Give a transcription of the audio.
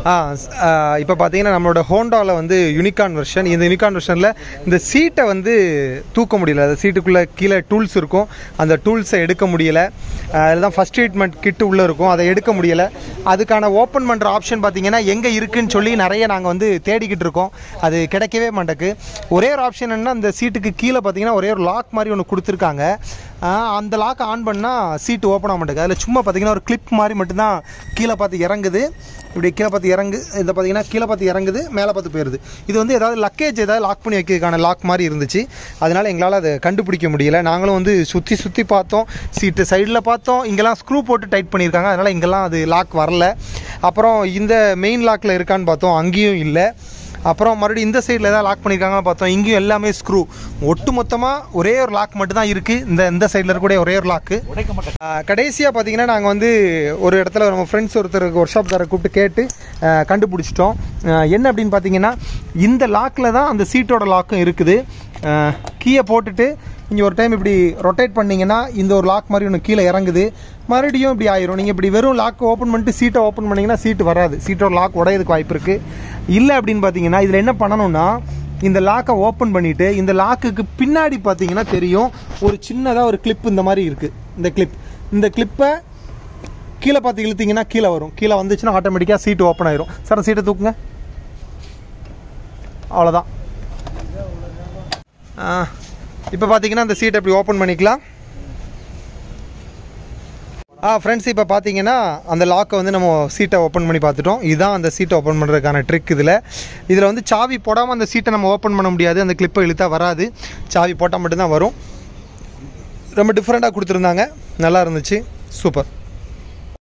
ஆ இப்போ பார்த்தீங்கன்னா நம்மளோட ஹோண்டாவில் வந்து யூனிகான் வெர்ஷன் இந்த யூனிகான் வெர்ஷனில் இந்த சீட்டை வந்து தூக்க முடியல அந்த சீட்டுக்குள்ளே கீழே டூல்ஸ் இருக்கும் அந்த டூல்ஸை எடுக்க முடியல அதுதான் ஃபஸ்ட் ட்ரீட்மெண்ட் கிட்டு உள்ளே இருக்கும் அதை எடுக்க முடியல அதுக்கான ஓப்பன் பண்ணுற ஆப்ஷன் பார்த்தீங்கன்னா எங்கே இருக்குன்னு சொல்லி நிறைய நாங்கள் வந்து தேடிக்கிட்டு இருக்கோம் அது கிடைக்கவே மாட்டேக்கு ஒரே ஒரு ஆப்ஷன் என்ன அந்த சீட்டுக்கு கீழே பார்த்தீங்கன்னா ஒரே ஒரு லாக் மாதிரி ஒன்று கொடுத்துருக்காங்க ஆஹ் அந்த லாக் ஆன் பண்ணால் சீட்டு ஓப்பன் ஆக மாட்டேங்குது அதில் சும்மா பார்த்தீங்கன்னா ஒரு கிளிப் மாதிரி மட்டும்தான் கீழே பார்த்து இறங்குது இப்படி கீழே பார்த்து இறங்கு இதை பார்த்தீங்கன்னா கீழே பார்த்து இறங்குது மேலே பார்த்து போயிடுது இது வந்து ஏதாவது லக்கேஜ் ஏதாவது லாக் பண்ணி வைக்கிறதுக்கான லாக் மாதிரி இருந்துச்சு அதனால் எங்களால் அதை கண்டுபிடிக்க முடியல நாங்களும் வந்து சுற்றி சுற்றி பார்த்தோம் சீட்டு சைடில் பார்த்தோம் இங்கெல்லாம் ஸ்க்ரூ போட்டு டைட் பண்ணியிருக்காங்க அதனால் இங்கெல்லாம் அது லாக் வரல அப்புறம் இந்த மெயின் லாக்கில் இருக்கான்னு பார்த்தோம் அங்கேயும் இல்லை அப்புறம் மறுபடியும் இந்த சைடில் ஏதாவது லாக் பண்ணியிருக்காங்கன்னு பார்த்தோம் இங்கேயும் எல்லாமே ஸ்க்ரூ ஒட்டு மொத்தமாக ஒரே ஒரு லாக் மட்டும் தான் இருக்குது இந்த இந்த சைடில் இருக்கக்கூடிய ஒரே ஒரு லாக்கு கடைசியாக பார்த்தீங்கன்னா நாங்கள் வந்து ஒரு இடத்துல நம்ம ஃப்ரெண்ட்ஸ் ஒருத்தருக்கு ஒர்க் ஷாப்காரை கூப்பிட்டு கேட்டு ஆஹ் கண்டுபிடிச்சிட்டோம் ஆஹ் என்ன அப்படின்னு பார்த்தீங்கன்னா இந்த லாக்கில் தான் அந்த சீட்டோட லாக்கும் இருக்குது கீயை போட்டுட்டு நீங்கள் ஒரு டைம் இப்படி ரொட்டேட் பண்ணீங்கன்னா இந்த ஒரு லாக் மாதிரி ஒன்று கீழே இறங்குது மறுபடியும் இப்படி ஆயிரும் நீங்கள் இப்படி வெறும் லாக் ஓப்பன் பண்ணிட்டு சீட்டை ஓப்பன் பண்ணீங்கன்னா சீட்டு வராது சீட்டோட லாக் உடையதுக்கு வாய்ப்பு இருக்குது இல்லை அப்படின்னு பார்த்தீங்கன்னா இதில் என்ன பண்ணணும்னா இந்த லாக்கை ஓப்பன் பண்ணிவிட்டு இந்த லாக்குக்கு பின்னாடி பார்த்தீங்கன்னா தெரியும் ஒரு சின்னதாக ஒரு கிளிப் இந்த மாதிரி இருக்குது இந்த கிளிப் இந்த கிளிப்பை கீழே பார்த்து இழுத்தீங்கன்னா கீழே வரும் கீழே வந்துச்சுன்னா ஆட்டோமேட்டிக்காக சீட்டு ஓப்பன் ஆயிரும் சார் சீட்டை தூக்குங்க அவ்வளோதான் இப்போ பார்த்தீங்கன்னா அந்த சீட்டை இப்படி ஓப்பன் பண்ணிக்கலாம் ஆ ஃப்ரெண்ட்ஸ் இப்போ பார்த்தீங்கன்னா அந்த லாக்கை வந்து நம்ம சீட்டை ஓப்பன் பண்ணி பார்த்துட்டோம் இதுதான் அந்த சீட்டை ஓப்பன் பண்ணுறதுக்கான ட்ரிக் இதில் இதில் வந்து சாவி போடாமல் அந்த சீட்டை நம்ம ஓப்பன் பண்ண முடியாது அந்த கிளிப்பை இழுத்தா வராது சாவி போட்டால் மட்டும்தான் வரும் ரொம்ப டிஃப்ரெண்ட்டாக கொடுத்துருந்தாங்க நல்லா இருந்துச்சு சூப்பர்